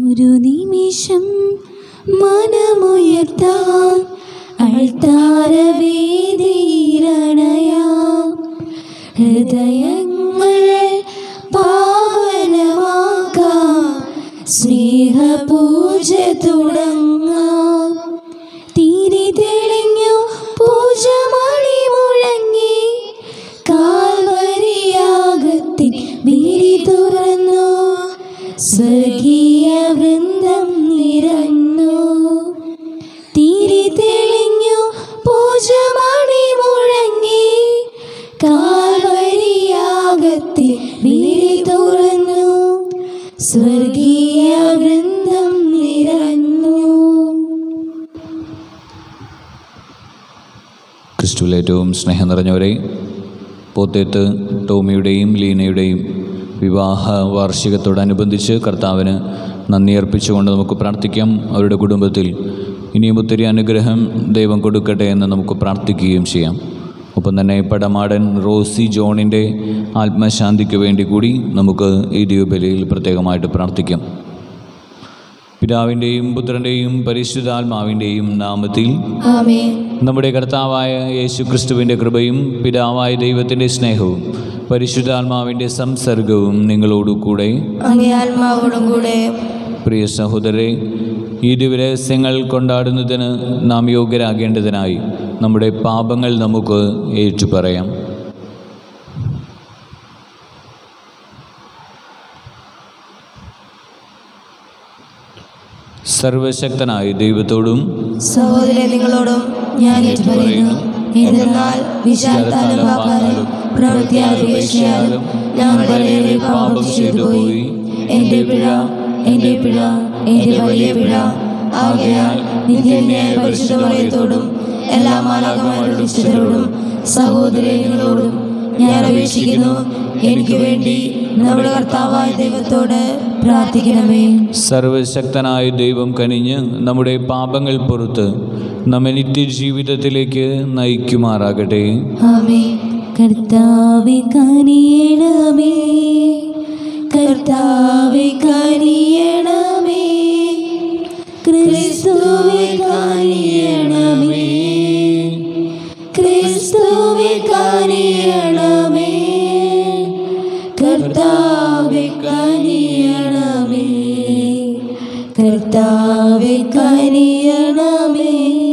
ഒരു നിമിഷം മനമുയർത്താൻ അൾത്താരവേദിയിലണയാം ഹൃദയങ്ങൾ പാവനമാക്കാം സ്നേഹപൂജ തുടങ്ങാം തീരെ തെളിഞ്ഞു പൂജമണി മുഴങ്ങി കാൽവരിയാകത്തിൻ വീരി തുറന്നു സ്വർഗീയ വൃന്ദം നിറഞ്ഞു തീരെ തെളിഞ്ഞു പൂജമണി മുഴങ്ങി കാൽവരിയാകത്തിൽ വീരി തുറന്നു സ്വർഗീയ വൃന്ദം നിറഞ്ഞു ക്രിസ്തുവിൽ ഏറ്റവും സ്നേഹം നിറഞ്ഞവരെ പോത്തേത്ത് ടോമിയുടെയും ലീനയുടെയും വിവാഹ വാർഷികത്തോടനുബന്ധിച്ച് കർത്താവിന് നന്ദി അർപ്പിച്ചുകൊണ്ട് നമുക്ക് പ്രാർത്ഥിക്കാം അവരുടെ കുടുംബത്തിൽ ഇനിയും ഒത്തിരി അനുഗ്രഹം ദൈവം കൊടുക്കട്ടെ എന്ന് നമുക്ക് പ്രാർത്ഥിക്കുകയും ചെയ്യാം ഒപ്പം തന്നെ പടമാടൻ റോസി ജോണിൻ്റെ ആത്മശാന്തിക്ക് വേണ്ടി കൂടി നമുക്ക് ഈ ദീപബലിയിൽ പ്രത്യേകമായിട്ട് പ്രാർത്ഥിക്കാം പിതാവിൻ്റെയും പുത്രൻ്റെയും പരിശുദ്ധാത്മാവിൻ്റെയും നാമത്തിൽ ആമേൻ നമ്മുടെ കർത്താവായ യേശു ക്രിസ്തുവിൻ്റെ കൃപയും പിതാവായ ദൈവത്തിൻ്റെ സ്നേഹവും പരിശുദ്ധാത്മാവിൻ്റെ സംസർഗവും നിങ്ങളോടു കൂടെ അങ്ങേ ആത്മാവോടും കൂടെ പ്രിയ സഹോദരരെ ഈ ദിവരഹസ്യങ്ങൾ കൊണ്ടാടുന്നതിന് നാം യോഗ്യരാകേണ്ടതിനായി നമ്മുടെ പാപങ്ങൾ നമുക്ക് ഏറ്റുപറയാം സർവശക്തനായ ദൈവത്തോടും സഹോദര നിങ്ങളോടും ഞാൻ ഏറ്റുപറയുന്നു എന്തെന്നാൽ വിചാരത്താലും വാക്കാലും പ്രവൃത്തിയാലും ഉപേക്ഷയാലും ഞാൻ വളരെയേറെ പാപം ചെയ്തു പോയി എൻ്റെ പിഴ എൻ്റെ പിഴ എൻ്റെ വലിയ പിഴ ആകയാൽ നിത്യന്യായ പരിശുദ്ധമയത്തോടും എല്ലാ മാലാകമാരുടെ വിശുദ്ധരോടും സഹോദരങ്ങളോടും ഞാൻ അപേക്ഷിക്കുന്നു എനിക്ക് വേണ്ടി നമ്മുടെ കർത്താവായ ദൈവത്തോട് പ്രാർത്ഥിക്കണമേ സർവശക്തനായ ദൈവം കനിഞ്ഞ് നമ്മുടെ പാപങ്ങൾ പുറത്ത് നമ്മെ നിത്യജീവിതത്തിലേക്ക് നയിക്കുമാറാകട്ടെ ആമേ കർത്താവെ കനിയണമേ കർത്താവെ കനിയണമേ ക്രിസ്തുവെ കനിയണമേ ക്രിസ്തുവെ കനിയണമേ കർത്താവെ കനിയണമേ കർത്താവെ കനിയണമേ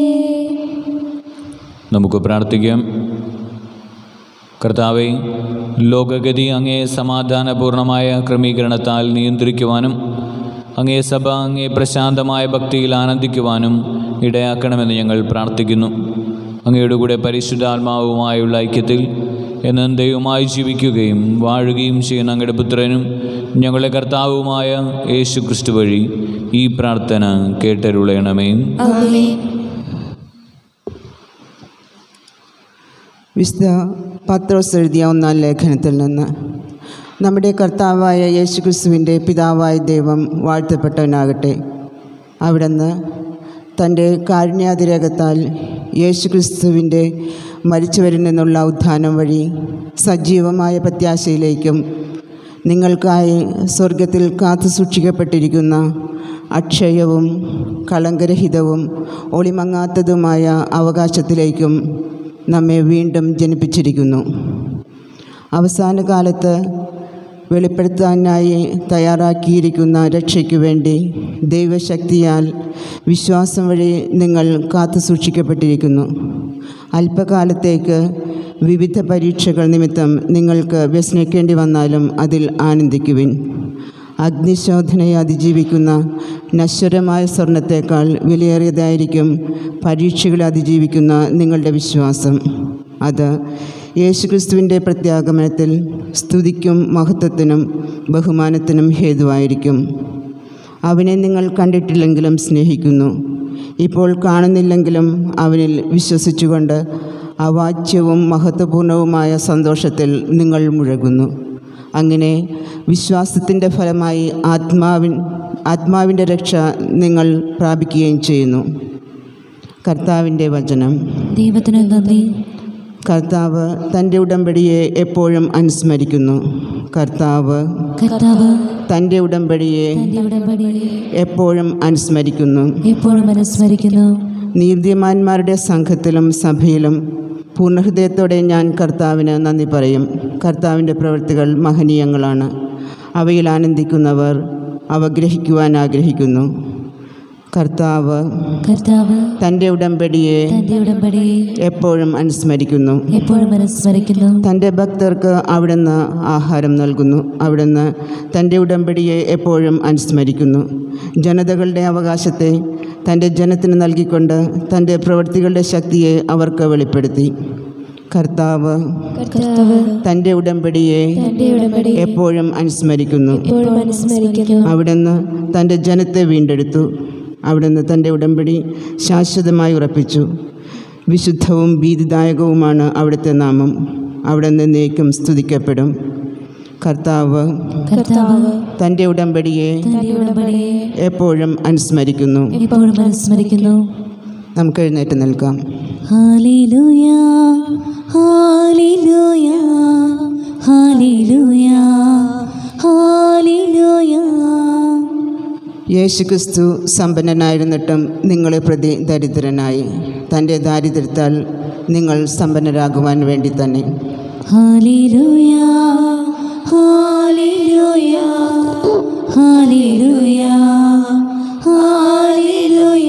നമുക്ക് പ്രാർത്ഥിക്കാം കർത്താവെ ലോകഗതി അങ്ങേ സമാധാനപൂർണമായ ക്രമീകരണത്താൽ നിയന്ത്രിക്കുവാനും അങ്ങേ സഭ അങ്ങേ പ്രശാന്തമായ ഭക്തിയിൽ ആനന്ദിക്കുവാനും ഇടയാക്കണമെന്ന് ഞങ്ങൾ പ്രാർത്ഥിക്കുന്നു അങ്ങയുടെ കൂടെ പരിശുദ്ധാത്മാവുമായുള്ള ഐക്യത്തിൽ എന്നും ദൈവമായി ജീവിക്കുകയും വാഴുകയും ചെയ്യുന്ന അങ്ങയുടെ പുത്രനും ഞങ്ങളുടെ കർത്താവുമായ യേശു ക്രിസ്തു വഴി ഈ പ്രാർത്ഥന കേട്ടരുളയണമേ ആമേൻ വിശുദ്ധ പത്രോസ് എഴുതിയ ഒന്നാം ലേഖനത്തിൽ നിന്ന് നമ്മുടെ കർത്താവായ യേശുക്രിസ്തുവിൻ്റെ പിതാവായ ദൈവം വാഴ്ത്തപ്പെട്ടവനാകട്ടെ അവിടുന്ന് തൻ്റെ കാരുണ്യാതിരേകത്താൽ യേശുക്രിസ്തുവിൻ്റെ മരിച്ചവരിൽ നിന്നുള്ള ഉത്ഥാനം വഴി സജീവമായ പ്രത്യാശയിലേക്കും നിങ്ങൾക്കായി സ്വർഗത്തിൽ കാത്തു സൂക്ഷിക്കപ്പെട്ടിരിക്കുന്ന അക്ഷയവും കളങ്കരഹിതവും ഒളിമങ്ങാത്തതുമായ അവകാശത്തിലേക്കും നമ്മെ വീണ്ടും ജനിപ്പിച്ചിരിക്കുന്നു അവസാന കാലത്ത് വെളിപ്പെടുത്താനായി തയ്യാറാക്കിയിരിക്കുന്ന രക്ഷയ്ക്കു വേണ്ടി ദൈവശക്തിയാൽ വിശ്വാസം വഴി നിങ്ങൾ കാത്തു സൂക്ഷിക്കപ്പെട്ടിരിക്കുന്നു അല്പകാലത്തേക്ക് വിവിധ പരീക്ഷകൾ നിമിത്തം നിങ്ങൾക്ക് വ്യസനിക്കേണ്ടി വന്നാലും അതിൽ ആനന്ദിക്കുവിൻ അഗ്നിശോധനയെ അതിജീവിക്കുന്ന നശ്വരമായ സ്വർണത്തേക്കാൾ വിലയേറിയതായിരിക്കും പരീക്ഷകളെ അതിജീവിക്കുന്ന നിങ്ങളുടെ വിശ്വാസം അത് യേശുക്രിസ്തുവിൻ്റെ പ്രത്യാഗമനത്തിൽ സ്തുതിക്കും മഹത്വത്തിനും ബഹുമാനത്തിനും ഹേതുവായിരിക്കും അവനെ നിങ്ങൾ കണ്ടിട്ടില്ലെങ്കിലും സ്നേഹിക്കുന്നു ഇപ്പോൾ കാണുന്നില്ലെങ്കിലും അവനിൽ വിശ്വസിച്ചുകൊണ്ട് അവാച്യവും മഹത്വപൂർണവുമായ സന്തോഷത്തിൽ നിങ്ങൾ മുഴകുന്നു അങ്ങനെ വിശ്വാസത്തിൻ്റെ ഫലമായി ആത്മാവിൻ ആത്മാവിൻ്റെ രക്ഷ നിങ്ങൾ പ്രാപിക്കുകയും ചെയ്യുന്നു കർത്താവിൻ്റെ വചനം ദൈവത്തിന് നന്ദി കർത്താവ് തൻ്റെ ഉടമ്പടിയെ എപ്പോഴും അനുസ്മരിക്കുന്നു കർത്താവ് കർത്താവ് തൻ്റെ ഉടമ്പടിയെ തന്റെ ഉടമ്പടിയെ എപ്പോഴും അനുസ്മരിക്കുന്നു എപ്പോഴും അനുസ്മരിക്കുന്നു നീതിമാന്മാരുടെ സംഘത്തിലും സഭയിലും പൂർണ്ണഹൃദയത്തോടെ ഞാൻ കർത്താവിന് നന്ദി പറയും കർത്താവിൻ്റെ പ്രവൃത്തികൾ മഹനീയങ്ങളാണ് അവയിൽ ആനന്ദിക്കുന്നവർ അവ ഗ്രഹിക്കുവാൻ ആഗ്രഹിക്കുന്നു കർത്താവ് കർത്താവ് തൻ്റെ ഉടമ്പടിയെ തന്റെ ഉടമ്പടിയെ എപ്പോഴും അനുസ്മരിക്കുന്നു എപ്പോഴും അനുസ്മരിക്കുന്നു തൻ്റെ ഭക്തർക്ക് അവിടുന്ന് ആഹാരം നൽകുന്നു അവിടുന്ന് തൻ്റെ ഉടമ്പടിയെ എപ്പോഴും അനുസ്മരിക്കുന്നു ജനതകളുടെ അവകാശത്തെ തൻ്റെ ജനത്തിന് നൽകിക്കൊണ്ട് തൻ്റെ പ്രവൃത്തികളുടെ ശക്തിയെ അവർക്ക് വെളിപ്പെടുത്തി കർത്താവ് കർത്താവ് തൻ്റെ ഉടമ്പടിയെ തന്റെ ഉടമ്പടിയെ എപ്പോഴും അനുസ്മരിക്കുന്നു എപ്പോഴും അനുസ്മരിക്കുന്നു അവിടുന്ന് തൻ്റെ ജനത്തെ വീണ്ടെടുത്തു അവിടുന്ന് തൻ്റെ ഉടമ്പടി ശാശ്വതമായി ഉറപ്പിച്ചു വിശുദ്ധവും ഭീതിദായകവുമാണ് അവിടുത്തെ നാമം അവിടുന്ന് എന്നേക്കും സ്തുതിക്കപ്പെടും കർത്താവ് കർത്താവ് തൻ്റെ ഉടമ്പടിയെ തന്റെ ഉടമ്പടിയെ എപ്പോഴും അനുസ്മരിക്കുന്നു എപ്പോഴും അനുസ്മരിക്കുന്നു നമുക്ക് എഴുന്നേറ്റ് നിൽക്കാം ഹാലേലൂയ ഹാലേലൂയ ഹാലേലൂയ ഹാലേലൂയ യേശുക്രിസ്തു സമ്പന്നനായിരുന്നിട്ടും നിങ്ങളെ പ്രതി ദരിദ്രനായി തൻ്റെ ദാരിദ്ര്യത്താൽ നിങ്ങൾ സമ്പന്നരാകുവാൻ വേണ്ടി തന്നെ ഹാലേലൂയ ഹാലേലൂയ ഹാലേലൂയ ഹാലേലൂയ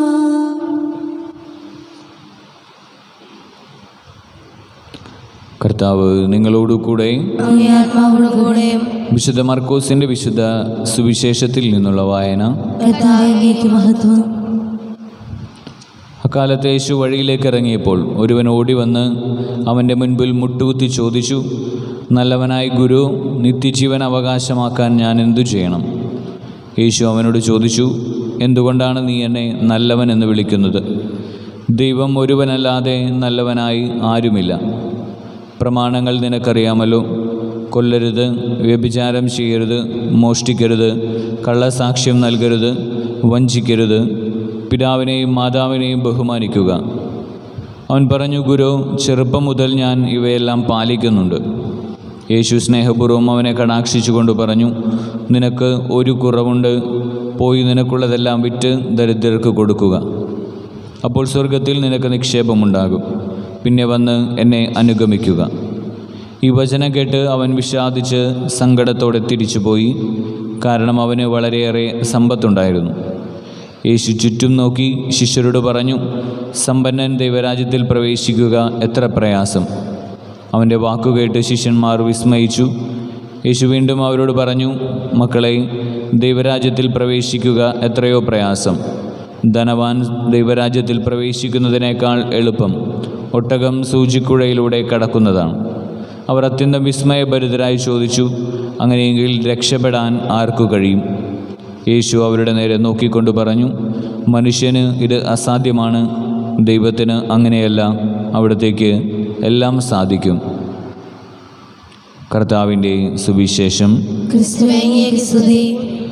കർത്താവ് നിങ്ങളോടു കൂടെ ആത്മാവോടുകൂടെയും വിശുദ്ധ മർക്കോസിൻ്റെ വിശുദ്ധ സുവിശേഷത്തിൽ നിന്നുള്ള വായന കർത്താവേ അങ്ങേക്ക് മഹത്വം അക്കാലത്ത് യേശു വഴിയിലേക്ക് ഇറങ്ങിയപ്പോൾ ഒരുവൻ ഓടി വന്ന് അവൻ്റെ മുൻപിൽ മുട്ടുകുത്തി ചോദിച്ചു നല്ലവനായ ഗുരു നിത്യജീവൻ അവകാശമാക്കാൻ ഞാൻ എന്തു ചെയ്യണം യേശു അവനോട് ചോദിച്ചു എന്തുകൊണ്ടാണ് നീ എന്നെ നല്ലവൻ എന്ന് വിളിക്കുന്നത് ദൈവം ഒരുവനല്ലാതെ നല്ലവനായി ആരുമില്ല പ്രമാണങ്ങൾ നിനക്കറിയാമല്ലോ കൊല്ലരുത് വ്യഭിചാരം ചെയ്യരുത് മോഷ്ടിക്കരുത് കള്ളസാക്ഷ്യം നൽകരുത് വഞ്ചിക്കരുത് പിതാവിനെയും മാതാവിനെയും ബഹുമാനിക്കുക അവൻ പറഞ്ഞു ഗുരു ചെറുപ്പം മുതൽ ഞാൻ ഇവയെല്ലാം പാലിക്കുന്നുണ്ട് യേശു സ്നേഹപൂർവ്വം അവനെ കടാക്ഷിച്ചുകൊണ്ട് പറഞ്ഞു നിനക്ക് ഒരു കുറവുണ്ട് പോയി നിനക്കുള്ളതെല്ലാം വിറ്റ് ദരിദ്രർക്ക് കൊടുക്കുക അപ്പോൾ സ്വർഗത്തിൽ നിനക്ക് നിക്ഷേപമുണ്ടാകും പിന്നെ വന്ന് എന്നെ അനുഗമിക്കുക ഈ വചനം കേട്ട് അവൻ വിഷാദിച്ച് സങ്കടത്തോടെ തിരിച്ചുപോയി കാരണം അവന് വളരെയേറെ സമ്പത്തുണ്ടായിരുന്നു യേശു ചുറ്റും നോക്കി ശിഷ്യരോട് പറഞ്ഞു സമ്പന്നൻ ദൈവരാജ്യത്തിൽ പ്രവേശിക്കുക എത്ര പ്രയാസം അവൻ്റെ വാക്കുകേട്ട് ശിഷ്യന്മാർ വിസ്മയിച്ചു യേശു വീണ്ടും അവരോട് പറഞ്ഞു മക്കളെ ദൈവരാജ്യത്തിൽ പ്രവേശിക്കുക എത്രയോ പ്രയാസം ധനവാൻ ദൈവരാജ്യത്തിൽ പ്രവേശിക്കുന്നതിനേക്കാൾ എളുപ്പം ഒട്ടകം സൂചിക്കുഴയിലൂടെ കടക്കുന്നതാണ് അവർ അത്യന്തം വിസ്മയഭരിതരായി ചോദിച്ചു അങ്ങനെയെങ്കിൽ രക്ഷപ്പെടാൻ ആർക്കു കഴിയും യേശു അവരുടെ നേരെ നോക്കിക്കൊണ്ട് പറഞ്ഞു മനുഷ്യന് ഇത് അസാധ്യമാണ് ദൈവത്തിന് അങ്ങനെയല്ല അവിടത്തേക്ക് എല്ലാം സാധിക്കും കർത്താവിൻ്റെ സുവിശേഷം ക്രിസ്തുവേ അങ്ങേക്ക് സ്തുതി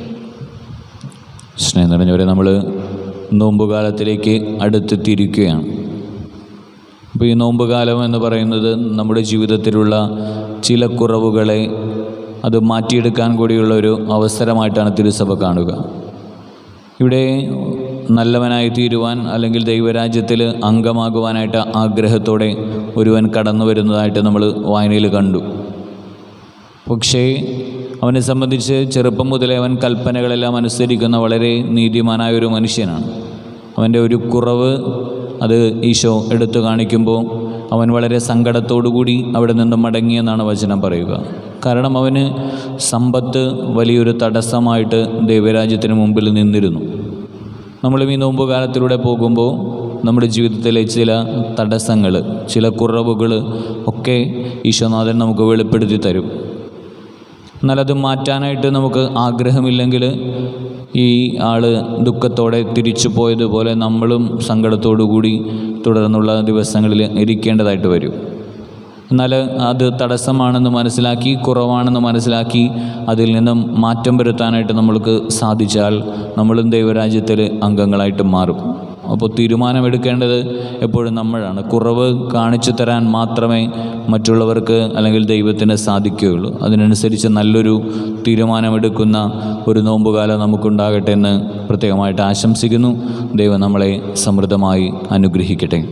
സ്നേഹം നിറഞ്ഞവരെ നമ്മൾ നോമ്പുകാലത്തിലേക്ക് അടുത്തെത്തിയിരിക്കുകയാണ് അപ്പോൾ ഈ നോമ്പുകാലം എന്ന് പറയുന്നത് നമ്മുടെ ജീവിതത്തിലുള്ള ചില കുറവുകളെ അത് മാറ്റിയെടുക്കാൻ കൂടിയുള്ള ഒരു അവസരമായിട്ടാണ് തിരുസഭ കാണുക ഇവിടെ നല്ലവനായി തീരുവാൻ അല്ലെങ്കിൽ ദൈവരാജ്യത്തിൽ അംഗമാകുവാനായിട്ട് ആഗ്രഹത്തോടെ ഒരുവൻ കടന്നു വരുന്നതായിട്ട് നമ്മൾ വായനയിൽ കണ്ടു പക്ഷേ അവനെ സംബന്ധിച്ച് ചെറുപ്പം മുതലേ അവൻ കൽപ്പനകളെല്ലാം അനുസരിക്കുന്ന വളരെ നീതിമാനായ ഒരു മനുഷ്യനാണ് അവൻ്റെ ഒരു കുറവ് അത് ഈശോ എടുത്തു കാണിക്കുമ്പോൾ അവൻ വളരെ സങ്കടത്തോടുകൂടി അവിടെ നിന്ന് മടങ്ങിയെന്നാണ് വചനം പറയുക കാരണം അവന് സമ്പത്ത് വലിയൊരു തടസ്സമായിട്ട് ദൈവരാജ്യത്തിന് മുമ്പിൽ നിന്നിരുന്നു നമ്മളും ഈ നോമ്പ് കാലത്തിലൂടെ പോകുമ്പോൾ നമ്മുടെ ജീവിതത്തിലെ ചില തടസ്സങ്ങൾ ചില കുറവുകൾ ഒക്കെ ഈശോനാഥൻ നമുക്ക് വെളിപ്പെടുത്തി തരും എന്നാൽ അത് മാറ്റാനായിട്ട് നമുക്ക് ആഗ്രഹമില്ലെങ്കിൽ ഈ ആൾ ദുഃഖത്തോടെ തിരിച്ചു പോയതുപോലെ നമ്മളും സങ്കടത്തോടു കൂടി തുടർന്നുള്ള ദിവസങ്ങളിൽ ഇരിക്കേണ്ടതായിട്ട് വരും എന്നാൽ അത് തടസ്സമാണെന്ന് മനസ്സിലാക്കി കുറവാണെന്ന് മനസ്സിലാക്കി അതിൽ നിന്നും മാറ്റം വരുത്താനായിട്ട് നമ്മൾക്ക് സാധിച്ചാൽ നമ്മളും ദൈവരാജ്യത്തിൽ അംഗങ്ങളായിട്ട് മാറും അപ്പോൾ തീരുമാനമെടുക്കേണ്ടത് എപ്പോഴും നമ്മളാണ് കുറവ് കാണിച്ചു തരാൻ മാത്രമേ മറ്റുള്ളവർക്ക് അല്ലെങ്കിൽ ദൈവത്തിന് സാധിക്കുകയുള്ളൂ അതിനനുസരിച്ച് നല്ലൊരു തീരുമാനമെടുക്കുന്ന ഒരു നോമ്പുകാലം നമുക്കുണ്ടാകട്ടെ എന്ന് പ്രത്യേകമായിട്ട് ആശംസിക്കുന്നു ദൈവം നമ്മളെ സമൃദ്ധമായി അനുഗ്രഹിക്കട്ടെ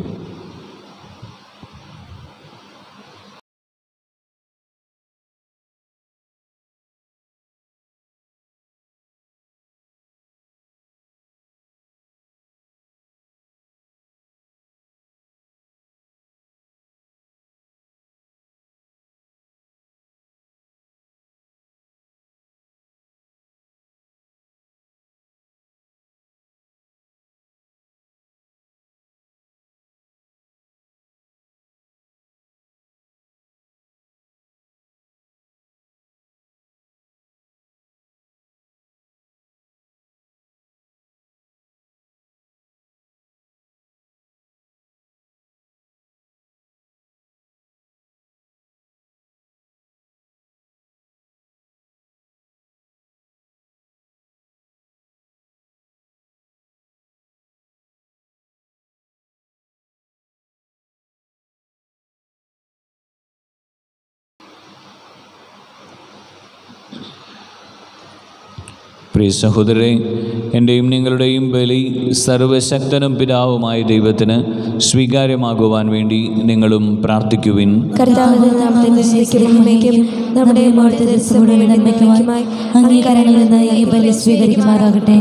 പ്രിയ സഹോദരരെ എൻ്റെയും നിങ്ങളുടെയും ബലി സർവശക്തനും പിതാവുമായ ദൈവത്തിന് സ്വീകാര്യമാകുവാൻ വേണ്ടി നിങ്ങളും പ്രാർത്ഥിക്കുവിൻ കർത്താവിന്റെ നാമത്തിൽ നിശ്ചയിക്കും നമ്മുടെ ഇപ്പോഴത്തെ ദിവസങ്ങളുടെ നന്മയ്ക്കുമായി അംഗീകാരങ്ങളിൽ നിന്ന് ഈ ബലി സ്വീകരിക്കുമാറാകട്ടെ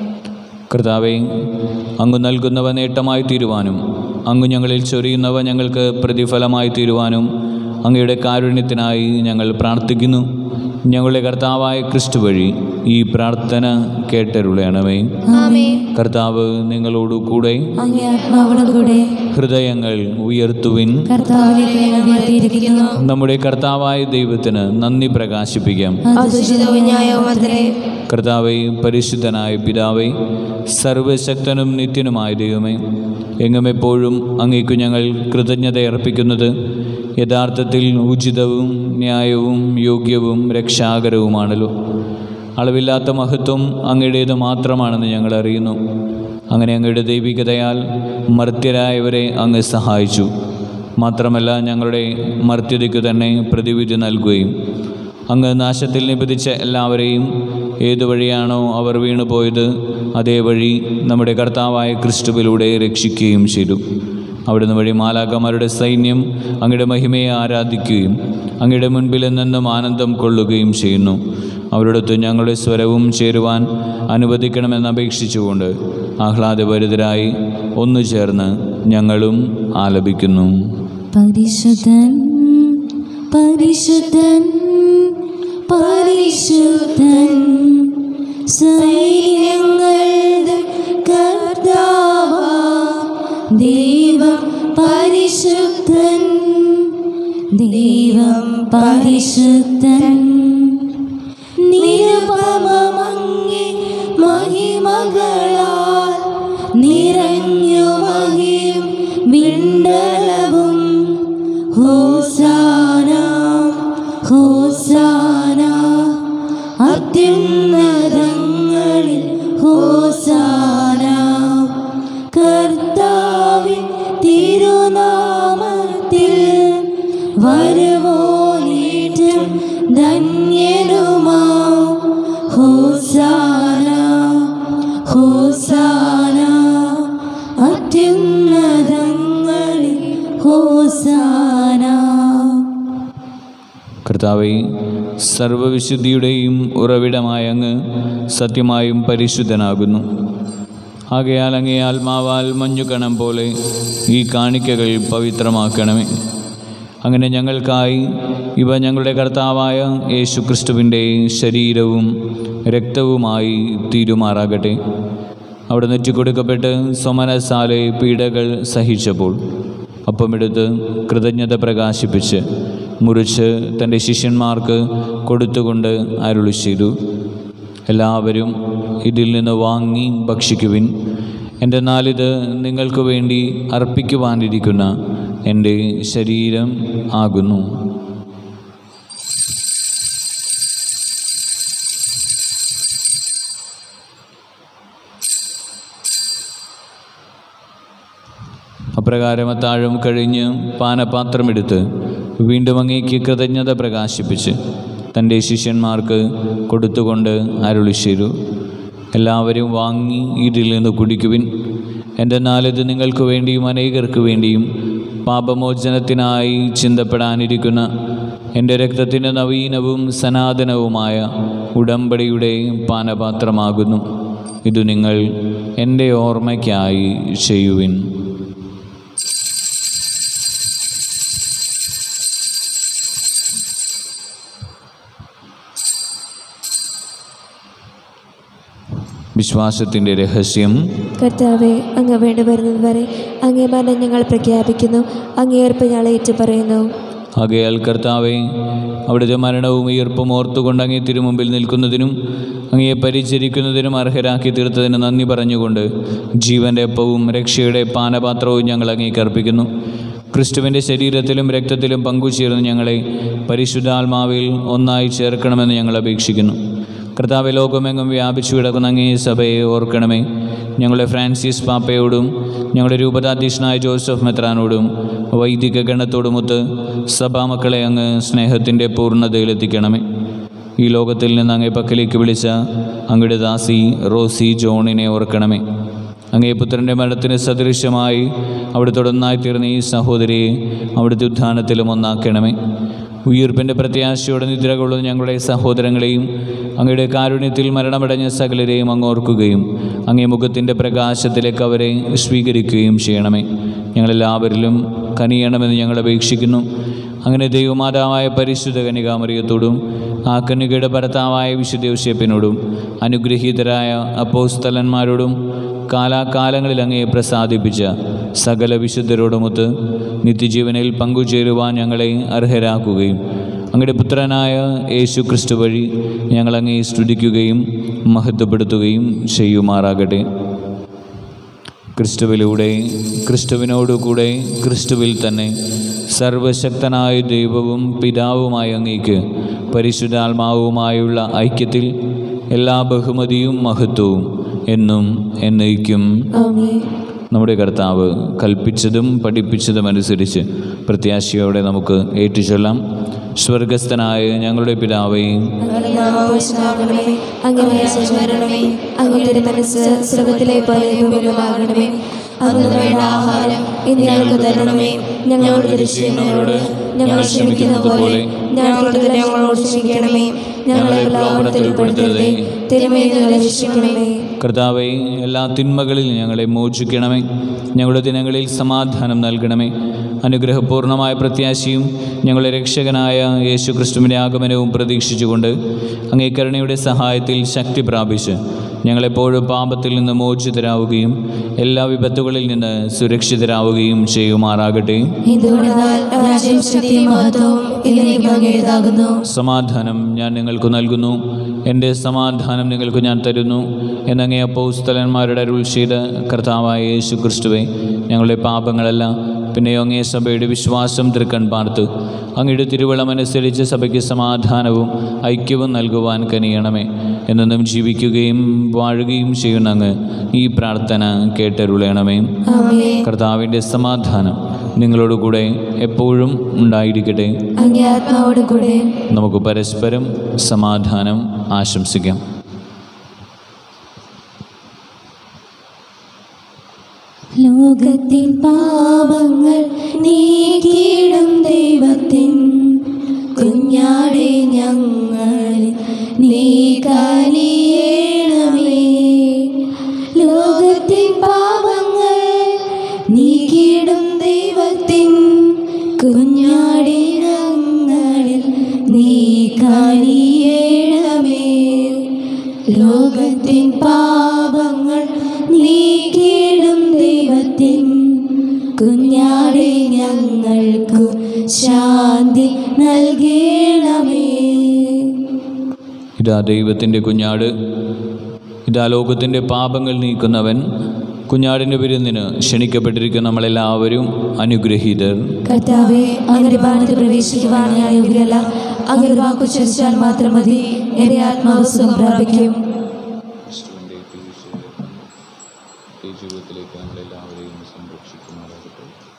കർത്താവെ അങ്ങ് നൽകുന്നവ നേട്ടമായി തീരുവാനും അങ്ങ് ഞങ്ങളിൽ ചൊരിയുന്നവ ഞങ്ങൾക്ക് പ്രതിഫലമായി തീരുവാനും അങ്ങയുടെ കാരുണ്യത്തിനായി ഞങ്ങൾ പ്രാർത്ഥിക്കുന്നു ഞങ്ങളുടെ കർത്താവായ ക്രിസ്തു വഴി ഈ പ്രാർത്ഥന കേട്ടരുളയണമേ കർത്താവ് നിങ്ങളോടു കൂടെ അങ്ങേ ആത്മാവോടും കൂടെ ഹൃദയങ്ങൾ ഉയർത്തുവിൻ കർത്താവിലേക്ക് ഞങ്ങൾ ഉയർത്തിയിരിക്കുന്നു നമ്മുടെ കർത്താവായ ദൈവത്തിന് നന്ദി പ്രകാശിപ്പിക്കാം അത് ഉചിതവും ന്യായവും അത്രേ കർത്താവെ പരിശുദ്ധനായ പിതാവേ സർവശക്തനും നിത്യനുമായ ദൈവമേ എങ്ങും എപ്പോഴും അങ്ങേക്കു ഞങ്ങൾ കൃതജ്ഞത അർപ്പിക്കുന്നത് യഥാർത്ഥത്തിൽ ഉചിതവും ന്യായവും യോഗ്യവും രക്ഷാകരവുമാണല്ലോ അളവില്ലാത്ത മഹത്വം അങ്ങയുടേത് മാത്രമാണെന്ന് ഞങ്ങൾ അറിയുന്നു അങ്ങനെ അങ്ങയുടെ ദൈവികതയാൽ മർത്യരായവരെ അങ്ങ് സഹായിച്ചു മാത്രമല്ല ഞങ്ങളുടെ മർത്യതയ്ക്കു തന്നെ പ്രതിവിധി നൽകുകയും അങ്ങ് നാശത്തിൽ നിബന്ധിച്ച എല്ലാവരെയും ഏതു വഴിയാണോ അവർ വീണുപോയത് അതേ വഴി നമ്മുടെ കർത്താവായ ക്രിസ്തുവിലൂടെ രക്ഷിക്കുകയും ചെയ്തു അവിടുന്ന് വഴി മാലാക്കന്മാരുടെ സൈന്യം അങ്ങയുടെ മഹിമയെ ആരാധിക്കുകയും അങ്ങയുടെ മുൻപിൽ നിന്നും ആനന്ദം കൊള്ളുകയും ചെയ്യുന്നു അവരോടൊത്ത് ഞങ്ങളുടെ സ്വരവും ചേരുവാൻ അനുവദിക്കണമെന്ന് അപേക്ഷിച്ചുകൊണ്ട് ആഹ്ലാദഭരിതരായി ഒന്നു ചേർന്ന് ഞങ്ങളും ആലപിക്കുന്നു പരിശുദ്ധൻ പരിശുദ്ധൻ പരിശുദ്ധൻ സൈന്യങ്ങളുടെ കർത്താവ ദൈവം പരിശുദ്ധൻ ദൈവം പരിശുദ്ധൻ നിരുപമങ്ങി മഹിമകളാൽ നിറഞ്ഞു മഹിം വിണ്ടലവും ഹോസാന ഹോസാന അത്യുന്നതങ്ങളിൽ ഹോസാന കർത്താവിൻ തിരുനാമത്തിൽ വരുവോനേറ്റം ധന്യനുമാ ഹോസാന ഹോസാന അത്യുന്നതങ്ങളിൽ ഹോസാന കർത്താവെ സർവവിശുദ്ധിയുടെയും ഉറവിടമായ അങ്ങ് സത്യമായും പരിശുദ്ധനാകുന്നു ആകയാൽ അങ്ങേ ആത്മാവാൽ മഞ്ഞുകണം പോലെ ഈ കാണിക്കകൾ പവിത്രമാക്കണമേ അങ്ങനെ ഞങ്ങൾക്കായി ഇവ ഞങ്ങളുടെ കർത്താവായ യേശു ക്രിസ്തുവിൻ്റെ ശരീരവും രക്തവുമായി തീരുമാറാകട്ടെ അവിടെ നെറ്റിക്കൊടുക്കപ്പെട്ട് സ്വമനസാലെ പീഡകൾ സഹിച്ചപ്പോൾ ഒപ്പമെടുത്ത് കൃതജ്ഞത പ്രകാശിപ്പിച്ച് മുറിച്ച് തൻ്റെ ശിഷ്യന്മാർക്ക് കൊടുത്തുകൊണ്ട് അരുളി ചെയ്തു എല്ലാവരും ഇതിൽ നിന്ന് വാങ്ങി ഭക്ഷിക്കുവിൻ എൻ്റെ നാലിത് നിങ്ങൾക്ക് വേണ്ടി അർപ്പിക്കുവാനിരിക്കുന്ന എൻ്റെ ശരീരം ആകുന്നു അപ്രകാരം അത്താഴം കഴിഞ്ഞ് പാനപാത്രമെടുത്ത് വീണ്ടും അങ്ങേക്ക് കൃതജ്ഞത പ്രകാശിപ്പിച്ച് തൻ്റെ ശിഷ്യന്മാർക്ക് കൊടുത്തുകൊണ്ട് അരുളി ചെയ്തു എല്ലാവരും വാങ്ങി ഇതിൽ നിന്ന് കുടിക്കുവിൻ എന്തെന്നാൽ ഇത് നിങ്ങൾക്ക് വേണ്ടിയും അനേകർക്ക് വേണ്ടിയും പാപമോചനത്തിനായി ചിന്തപ്പെടാനിരിക്കുന്ന എൻ്റെ രക്തത്തിൻ്റെ നവീനവും സനാതനവുമായ ഉടമ്പടിയുടെ പാനപാത്രമാകുന്നു ഇത് നിങ്ങൾ എൻ്റെ ഓർമ്മയ്ക്കായി ചെയ്യുവിൻ വിശ്വാസത്തിൻ്റെ രഹസ്യം കർത്താവെ അങ്ങ് വേണ്ടി വരുന്നത് വരെ അങ്ങേ മരണം ഞങ്ങൾ പ്രഖ്യാപിക്കുന്നു അങ്ങേർപ്പ് ഞങ്ങൾ ഏറ്റുപറയുന്നു ആകയാൽ കർത്താവെ അവിടുത്തെ മരണവും ഈർപ്പും ഓർത്തുകൊണ്ട് അങ്ങേ തിരുമുമ്പിൽ നിൽക്കുന്നതിനും അങ്ങയെ പരിചരിക്കുന്നതിനും അർഹരാക്കി തീർത്തതിന് നന്ദി പറഞ്ഞുകൊണ്ട് ജീവൻ്റെ അപ്പവും രക്ഷയുടെ പാനപാത്രവും ഞങ്ങൾ അങ്ങേക്ക് അർപ്പിക്കുന്നു ക്രിസ്തുവിൻ്റെ ശരീരത്തിലും രക്തത്തിലും പങ്കുചേർന്ന് ഞങ്ങളെ പരിശുദ്ധാത്മാവിൽ ഒന്നായി ചേർക്കണമെന്ന് ഞങ്ങൾ അപേക്ഷിക്കുന്നു കർത്താവ് ലോകമെങ്ങും വ്യാപിച്ചു കിടക്കുന്ന അങ്ങേ സഭയെ ഓർക്കണമേ ഞങ്ങളുടെ ഫ്രാൻസിസ് പാപ്പയോടും ഞങ്ങളുടെ രൂപതാധ്യക്ഷനായ ജോസഫ് മെത്രാനോടും വൈദിക ഗണത്തോടുമൊത്ത് സഭാമക്കളെ അങ്ങ് സ്നേഹത്തിൻ്റെ പൂർണ്ണതയിലെത്തിക്കണമേ ഈ ലോകത്തിൽ നിന്ന് അങ്ങേ പക്കലേക്ക് വിളിച്ച അങ്ങയുടെ ദാസി റോസി ജോണിനെ ഓർക്കണമേ അങ്ങേ പുത്രൻ്റെ മരണത്തിന് സദൃശ്യമായി അവിടുത്തോടൊന്നായി തീർന്ന ഈ സഹോദരിയെ അവിടുത്തെ ഉദ്ധാനത്തിലും ഒന്നാക്കണമേ ഉയർപ്പിൻ്റെ പ്രത്യാശയോടെ നിദ്ര കൊള്ളുന്ന ഞങ്ങളുടെ സഹോദരങ്ങളെയും അങ്ങയുടെ കാരുണ്യത്തിൽ മരണമടഞ്ഞ സകലരെയും അങ്ങ് ഓർക്കുകയും അങ്ങേ മുഖത്തിൻ്റെ പ്രകാശത്തിലേക്ക് അവരെ സ്വീകരിക്കുകയും ചെയ്യണമേ ഞങ്ങളെല്ലാവരിലും കനിയണമെന്ന് ഞങ്ങൾ അപേക്ഷിക്കുന്നു അങ്ങനെ ദൈവമാതാവായ പരിശുദ്ധ കനികാമറിയത്തോടും ആ കന്യകയുടെ ഭർത്താവായ വിശുദ്ധ യോശേപ്പിനോടും അനുഗ്രഹീതരായ അപ്പോസ്തലന്മാരോടും കാലാകാലങ്ങളിൽ അങ്ങയെ പ്രസാദിപ്പിച്ച സകല വിശുദ്ധരോടുമൊത്ത് നിത്യജീവനിൽ പങ്കുചേരുവാൻ ഞങ്ങളെ അർഹരാക്കുകയും അങ്ങയുടെ പുത്രനായ യേശു ക്രിസ്തു വഴി ഞങ്ങളങ്ങേ സ്തുതിക്കുകയും മഹത്വപ്പെടുത്തുകയും ചെയ്യുമാറാകട്ടെ ക്രിസ്തുവിലൂടെ ക്രിസ്തുവിനോടുകൂടെ ക്രിസ്തുവിൽ തന്നെ സർവശക്തനായ ദൈവവും പിതാവുമായ അങ്ങേക്ക് പരിശുദ്ധാത്മാവുമായുള്ള ഐക്യത്തിൽ എല്ലാ ബഹുമതിയും മഹത്വവും എന്നും എന്നേക്കും ആമേൻ നമ്മുടെ കർത്താവ് കൽപ്പിച്ചതും പഠിപ്പിച്ചതും അനുസരിച്ച് പ്രത്യാശയോടെ നമുക്ക് ഏറ്റുചൊല്ലാം സ്വർഗസ്ഥനായ ഞങ്ങളുടെ പിതാവേ അങ്ങയുടെ നാമം പൂജിതമാകണമേ അങ്ങയുടെ രാജ്യം വരണമേ അങ്ങയുടെ മനസ്സ് സ്വർഗത്തിലെ പോലെ ഭൂമിയിലുമാകണമേ അന്ന് വേണ്ട ആഹാരം ഇന്ന് ഞങ്ങൾക്ക് തരണമേ ഞങ്ങളോട് തിരിച്ചുവിനോട് ഞങ്ങൾ ക്ഷമിക്കുന്ന പോലെ ഞങ്ങളുടെ ഞങ്ങളോട് ക്ഷമിക്കണമേ ഞങ്ങളെ പ്രലോഭനത്തിൽ ഉൾപ്പെടുത്തരുതേ തിരുമയിൽ ഞങ്ങളെ രക്ഷിക്കണമേ കർത്താവെ എല്ലാ തിന്മകളിൽ ഞങ്ങളെ മോചിക്കണമേ ഞങ്ങളുടെ ദിനങ്ങളിൽ സമാധാനം നൽകണമേ അനുഗ്രഹപൂർണമായ പ്രത്യാശയും ഞങ്ങളുടെ രക്ഷകനായ യേശു ക്രിസ്തുവിൻ്റെ ആഗമനവും പ്രതീക്ഷിച്ചുകൊണ്ട് അങ്ങേ കരുണയുടെ സഹായത്തിൽ ശക്തി പ്രാപിച്ച് ഞങ്ങളെപ്പോഴും പാപത്തിൽ നിന്ന് മോചിതരാവുകയും എല്ലാ വിപത്തുകളിൽ നിന്ന് സുരക്ഷിതരാവുകയും ചെയ്യുമാറാകട്ടെ എന്തുകൊണ്ടെന്നാൽ രാജ്യം ശക്തിയും മഹത്വവും എന്നേക്കും അങ്ങയുടേതാകുന്നു സമാധാനം ഞാൻ നിങ്ങൾക്ക് നൽകുന്നു എൻ്റെ സമാധാനം നിങ്ങൾക്ക് ഞാൻ തരുന്നു എന്നങ്ങേ അപ്പോസ്തലന്മാരുടെ അരുൾ ചെയ്ത കർത്താവായ യേശു ക്രിസ്തുവെ ഞങ്ങളുടെ പാപങ്ങളല്ല പിന്നെയോ അങ്ങേ സഭയുടെ വിശ്വാസം തൃക്കൺ പാർത്ത് അങ്ങയുടെ തിരുവളമനുസരിച്ച് സഭയ്ക്ക് സമാധാനവും ഐക്യവും നൽകുവാൻ കനിയണമേ എന്നെന്നും ജീവിക്കുകയും വാഴുകയും ചെയ്യുന്ന അങ്ങ് ഈ പ്രാർത്ഥന കേട്ടരുളയണമേ ആമേൻ കർത്താവിൻ്റെ സമാധാനം നിങ്ങളോടുകൂടെ എപ്പോഴും ഉണ്ടായിരിക്കട്ടെ അങ്ങേ ആത്മാവോട് കൂടെ നമുക്ക് പരസ്പരം സമാധാനം ആശംസിക്കാം ലോകത്തിൻ പാപങ്ങൾ നീക്കിയിടും ദൈവത്തിൻ കുഞ്ഞാടെ ഞങ്ങളിൽ നീ കനിയേണമേ ലോകത്തിൻ പാപങ്ങൾ നീക്കിയിടും ദൈവത്തിൻ കുഞ്ഞാടെ ഞങ്ങളിൽ നീ കനിയേണമേ ലോകത്തിൻ പാപങ്ങൾ നീക്കിയിടും ദൈവത്തിൻ കുഞ്ഞാടെ ഞങ്ങൾക്കു ശാന്തി നൽകണമേ ഇതാ ദൈവത്തിൻ്റെ കുഞ്ഞാട് ഇതാ ലോകത്തിൻ്റെ പാപങ്ങൾ നീക്കുന്നവൻ കുഞ്ഞാടിൻ്റെ വിരുന്നിന് ക്ഷണിക്കപ്പെട്ടിരിക്കുന്ന നമ്മളെല്ലാവരും അനുഗ്രഹീതർ കർത്താവെ അങ്ങനെ ഭവനത്തിൽ പ്രവേശിക്കുവാൻ ഞാൻ യോഗ്യരല്ല അങ്ങനെ വാക്കു ചരിച്ചാൽ മാത്രം മതി എന്റെ ആത്മാവ് സുഖം പ്രാപിക്കും ജീവിതത്തിലേക്ക് നമ്മളെല്ലാവരെയും സംരക്ഷിക്കുമാറാകട്ടെ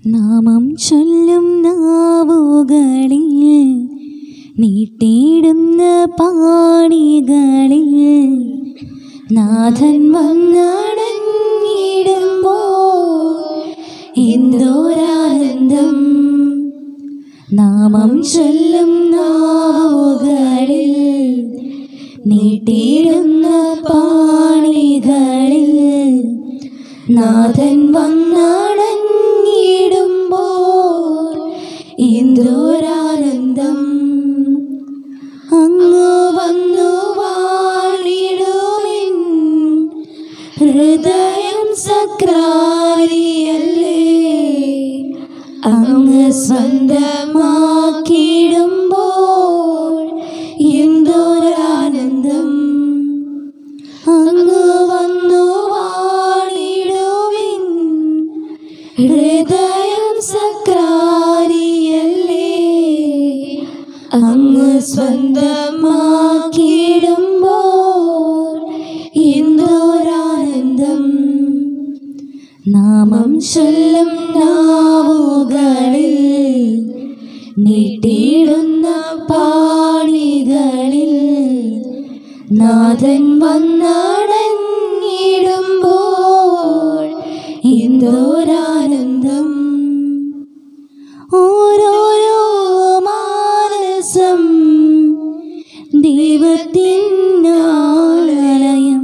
നാമം ചൊല്ലും നാവുകളിൽ നീട്ടിയിടുന്ന പാണികളിൽ നാഥൻ വന്നടങ്ങിടുമ്പോൾ എന്തോരാനന്ദം നാമം ചൊല്ലും നാവുകളിൽ നീട്ടിയിടുന്ന പാണികളിൽ നാഥൻ വന്നടങ്ങിടുമ്പോൾ എന്തോരാനന്ദം അങ്ങ് വന്നു വാണിടുമിൻ ഹൃദയം സക്രാരിയല്ലേ അങ്ങ് സ്വന്തമാക്കിയിടുമ്പോൾ എന്തോരാനന്ദം അങ്ങ് വന്നു വാണിടുവിൻ ഹൃദയം സക്രാരിയല്ലേ അങ്ങ് സ്വന്തമാക്കിയിടുമ്പോൾ എന്തോരാനന്ദം നാമം ചൊല്ലും നാവുകളിൽ നീട്ടിയിടുന്ന പാണികളിൽ നാഥൻ വന്നടങ്ങിടുമ്പോൾ എന്തോരാനന്ദം ഓരോരോ മാനസം ദൈവത്തിനാലയം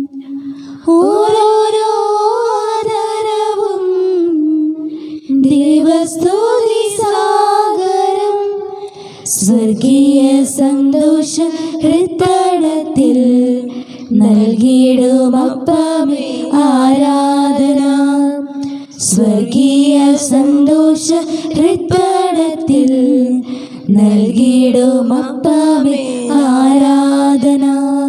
ഓരോരോ ആദരവും ദൈവസ്തുതി സാഗരം സ്വർഗീയ സന്തോഷ ഹൃത്തടത്തിൽ നൽകിയിടുമപ്പമേ ആരാധന സ്വർഗീയ സന്തോഷ ഹൃത്തടത്തിൽ നൽകിയിടുമപ്പമേ ആരാധന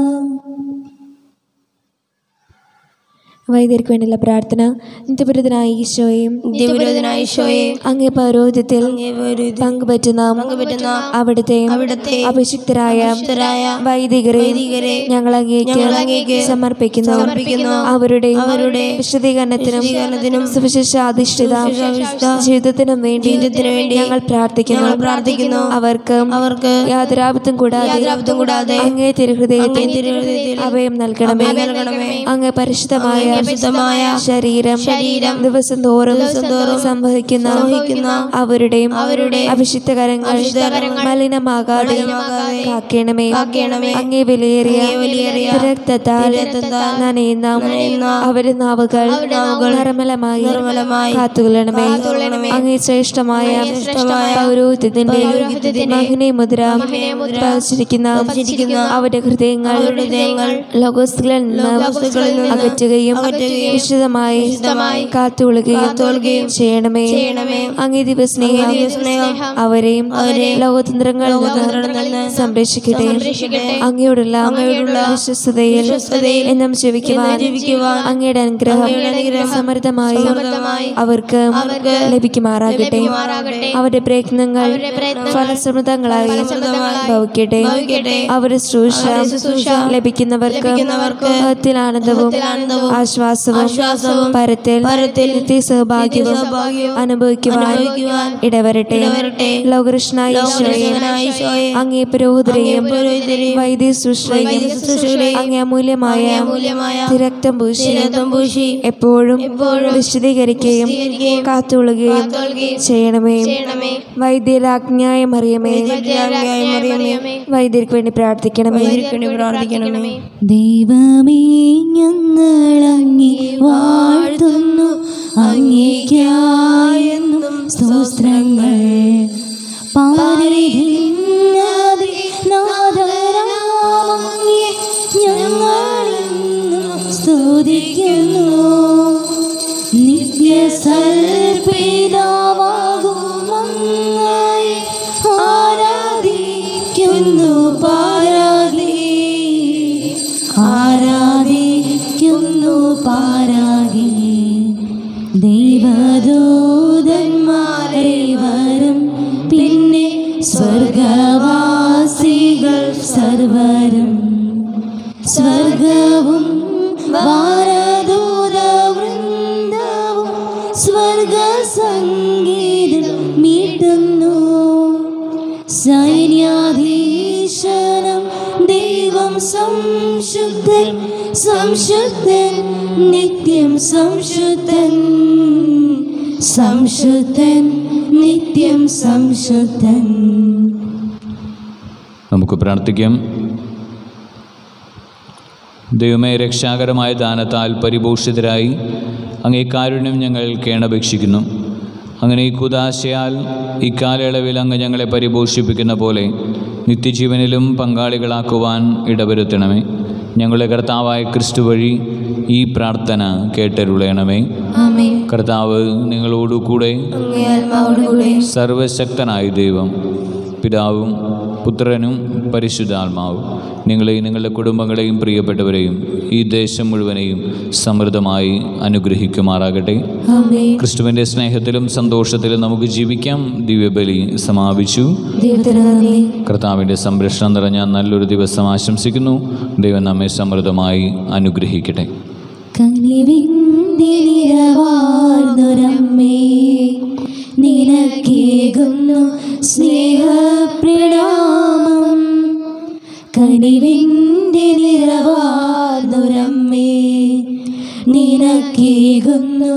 വൈദ്യർക്ക് വേണ്ടിയുള്ള പ്രാർത്ഥന നിത്യപുരതനായ ഈശോയും നിത്യപുരോധനായ ഈശോയെ അങ്ങേ പൗരോഹിത്യത്തിൽ പൗരോഹിത്യത്തിൽ പങ്കുപറ്റുന്ന പങ്കുപറ്റുന്ന അവിടുത്തെ അവിടുത്തെ അഭിഷിക്തരായ അഭിഷിക്തരായ വൈദികരെ വൈദികരെ ഞങ്ങൾ അങ്ങേക്ക് ഞങ്ങൾ അങ്ങേക്ക് സമർപ്പിക്കുന്നു സമർപ്പിക്കുന്നു. അവരുടെ അവരുടെ വിശദീകരണത്തിനും വിശദീകരണത്തിനും സുവിശേഷാധിഷ്ഠിത സുവിശേഷാധിഷ്ഠിത ജീവിതത്തിനും വേണ്ടി ജീവിതത്തിനു വേണ്ടി ഞങ്ങൾ പ്രാർത്ഥിക്കുന്നു ഞങ്ങൾ പ്രാർത്ഥിക്കുന്നു. അവർക്ക് അവർക്ക് യാതൊരാപത്തും കൂടാതെ യാതൊരാപത്തും കൂടാതെ അങ്ങേ തിരുഹൃദയത്തിൽ അങ്ങേ തിരുഹൃദയത്തിൽ അഭയം നൽകണമേ അഭയം നൽകണമേ. അങ്ങേ പരിശുദ്ധമായ അങ്ങേ പരിശുദ്ധമായ ശരീരം ശരീരം ദിവസം തോറും ദിവസം തോറും സംഭവിക്കുന്ന സംഭവിക്കുന്ന അവരുടെയും അവരുടെ അഭിഷിക്ത കരങ്ങൾ അഭിഷിക്ത കരങ്ങൾ മലിനമാകാതെ മലിനമാകാതെ കാക്കണമേ കാക്കണമേ. അങ്ങേ വിലയേറിയ അങ്ങേ വിലയേറിയ രക്തത്താൽ രക്തത്താൽ നനയുന്ന നനയുന്ന അവരുടെ നാവുകൾ അവരുടെ നാവുകൾ നിർമ്മലമായി നിർമ്മലമായി കാത്തുകൊള്ളണമേ കാത്തുകൊള്ളണമേ. അങ്ങേ ശ്രേഷ്ഠമായ അങ്ങേ ശ്രേഷ്ഠമായ പൗരോഹിത്യത്തിന്റെ പൗരോഹിത്യത്തിന്റെ മഹിനെ മുദ്ര മഹിമയമുദ്ര പതിച്ചിരിക്കുന്ന പതിച്ചിരിക്കുന്ന അവരുടെ ഹൃദയങ്ങൾ അവരുടെ ഹൃദയങ്ങൾ ലോകോസ്തുകളിൽ നിന്ന് ലോകവസ്തുക്കളിൽ നിന്ന് അകറ്റുകയും അകറ്റുകയും വിശുദ്ധമായി വിശുദ്ധമായി കാത്തുകൊള്ളുകയും കാത്തുകൊള്ളുകയും ചെയ്യണമേ ചെയ്യണമേ. അങ്ങേ ദിവസ്നേഹം അങ്ങേ ദിവ്യസ്നേഹം അവരെയും അവരെയും ലോകതന്ത്രങ്ങളിൽ ലോകതന്ത്രങ്ങളിൽ നിന്ന് നിന്ന് സംരക്ഷിക്കട്ടെ സംരക്ഷിക്കട്ടെ. അങ്ങയോടുള്ള അങ്ങയോടുള്ള വിശ്വസ്തതയിൽ വിശ്വസ്തതയിൽ എന്നും ജീവിക്കുവാൻ എന്നും ജീവിക്കുവാൻ അങ്ങയുടെ അനുഗ്രഹം അങ്ങയുടെ അനുഗ്രഹം സമൃദ്ധമായി സമൃദ്ധമായി അവർക്ക് അവർക്ക് ലഭിക്കുമാറാകട്ടെ ലഭിക്കുമാറാകട്ടെ. അവരുടെ പ്രയത്നങ്ങൾ അവരുടെ പ്രയത്നങ്ങൾ ഫലസമൃദ്ധങ്ങളായി ഫലസമൃദ്ധങ്ങളായി ഭവിക്കട്ടെ ഭവിക്കട്ടെ. അവരുടെ ശുശ്രൂഷ അവരുടെ ശുശ്രൂഷ ലഭിക്കുന്നവർക്ക് ലഭിക്കുന്നവർക്ക് മുഖത്തിൽ ആനന്ദവും മുഖത്തിൽ ആനന്ദവും ആശ്വാസവും ആശ്വാസവും പരത്തിൽ പരത്തിൽ നിത്യ സൗഭാഗ്യവും നിത്യസൗഭാഗ്യവും അനുഭവിക്കുവാൻ അനുഭവിക്കുവാൻ ഇടവരട്ടെ ഇടവരട്ടെ. ലോകകൃഷ്ണനായ ലോകകൃഷ്ണനായ ഈശോയെ അങ്ങേ പുരോഹിതരെയും അങ്ങേ പുരോഹിതരെയും വൈദ്യ ശുശ്രൂഷയും വൈദ്യ ശുശ്രൂഷകളെയും അങ്ങേ അമൂല്യമായ അങ്ങേ അമൂല്യമായ തിരക്തം പൂശി തിരക്തം പൂശി എപ്പോഴും എപ്പോഴും വിശദീകരിക്കുകയും വിശദീകരിക്കുകയും കാത്തുകൊള്ളുകയും കാത്തുകൊള്ളുകയും ചെയ്യണമേ ചെയ്യണമേ. വൈദ്യരാജ്ഞായ മറിയമേ വൈദ്യരാജ്ഞിയായ മറിയമേ, വൈദ്യർക്ക് വേണ്ടി പ്രാർത്ഥിക്കണമേ വൈദ്യർക്ക് വേണ്ടി പ്രാർത്ഥിക്കണമേ ദൈവമേ ഞങ്ങളങ്ങി വാഴ്ത്തുന്നു അങ്ങേക്കായെന്നും സ്തോത്രങ്ങൾ പാരിതിന്നതി നാദരാമങ്ങേ ഞങ്ങളിന്നും സ്തുതിക്കുന്നു നിത്യസൽപിതാവാകും അങ്ങയെ ആരാധിക്കുന്നു പാരാതി ആരാധിക്കുന്നു പാരാകി ദൈവദൂതന്മാരെ വരും പിന്നെ സ്വർഗവാസികൾ സർവരും സ്വർഗവും വാരദൂത വൃന്ദവും സ്വർഗസംഗീ സംശുദ്ധൻ സംശുദ്ധൻ നിത്യം സംശുദ്ധൻ സംശുദ്ധൻ നിത്യം സംശുദ്ധൻ നമുക്ക് പ്രാർത്ഥിക്കാം ദൈവമേ രക്ഷാകരമായ ദാനത്താൽ പരിപോഷിതരായി അങ്ങേ കാരുണ്യം ഞങ്ങൾ കേണപേക്ഷിക്കുന്നു അങ്ങനെ ഈ കുദാശയാൽ ഇക്കാലയളവിൽ അങ്ങ് ഞങ്ങളെ പരിപോഷിപ്പിക്കുന്ന പോലെ നിത്യജീവനിലും പങ്കാളികളാക്കുവാൻ ഇടവരുത്തണമേ ഞങ്ങളുടെ കർത്താവായ ക്രിസ്തു വഴി ഈ പ്രാർത്ഥന കേട്ടരുളയണമേ ആമേൻ കർത്താവ് നിങ്ങളോടുകൂടെ അങ്ങേ ആത്മാവോടുകൂടെ സർവശക്തനായ ദൈവം പിതാവും പുത്രനും പരിശുദ്ധാത്മാവും നിങ്ങളെയും നിങ്ങളുടെ കുടുംബങ്ങളെയും പ്രിയപ്പെട്ടവരെയും ഈ ദേശം മുഴുവനെയും സമൃദ്ധമായി അനുഗ്രഹിക്കുമാറാകട്ടെ ആമേൻ ക്രിസ്തുവിൻ്റെ സ്നേഹത്തിലും സന്തോഷത്തിലും നമുക്ക് ജീവിക്കാം ദിവ്യബലി സമാപിച്ചു ദൈവത്തിന് നന്ദി കർത്താവിൻ്റെ സംരക്ഷണം നിറഞ്ഞ നല്ലൊരു ദിവസം ആശംസിക്കുന്നു ദൈവം നമ്മെ സമൃദ്ധമായി അനുഗ്രഹിക്കട്ടെ കനിവിന്തിരവാർന്നൊരമ്മേ നിനക്കേകുന്നു സ്നേഹപ്രണാമം കനിവിൻ്റെ നിറവാർന്നൊരമ്മേ നിനക്കേകുന്നു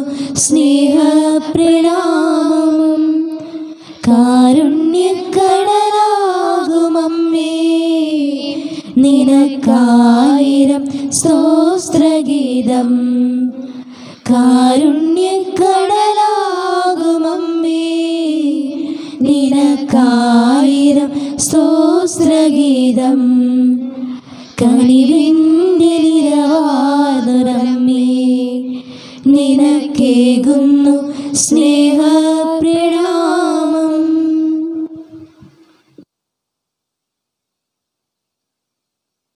സ്നേഹപ്രണാമം കാരുണ്യക്കടലാകുമമ്മേ നിനക്കായിരം സ്തോത്രഗീതം കാരുണ്യക്കടലാകുമമ്മേ നിനക്കായിരം സ്തോത്രഗീതം കണിവിൻ്റെ നിരവാതുരമ്മേ നിനക്കേകുന്നു സ്നേഹ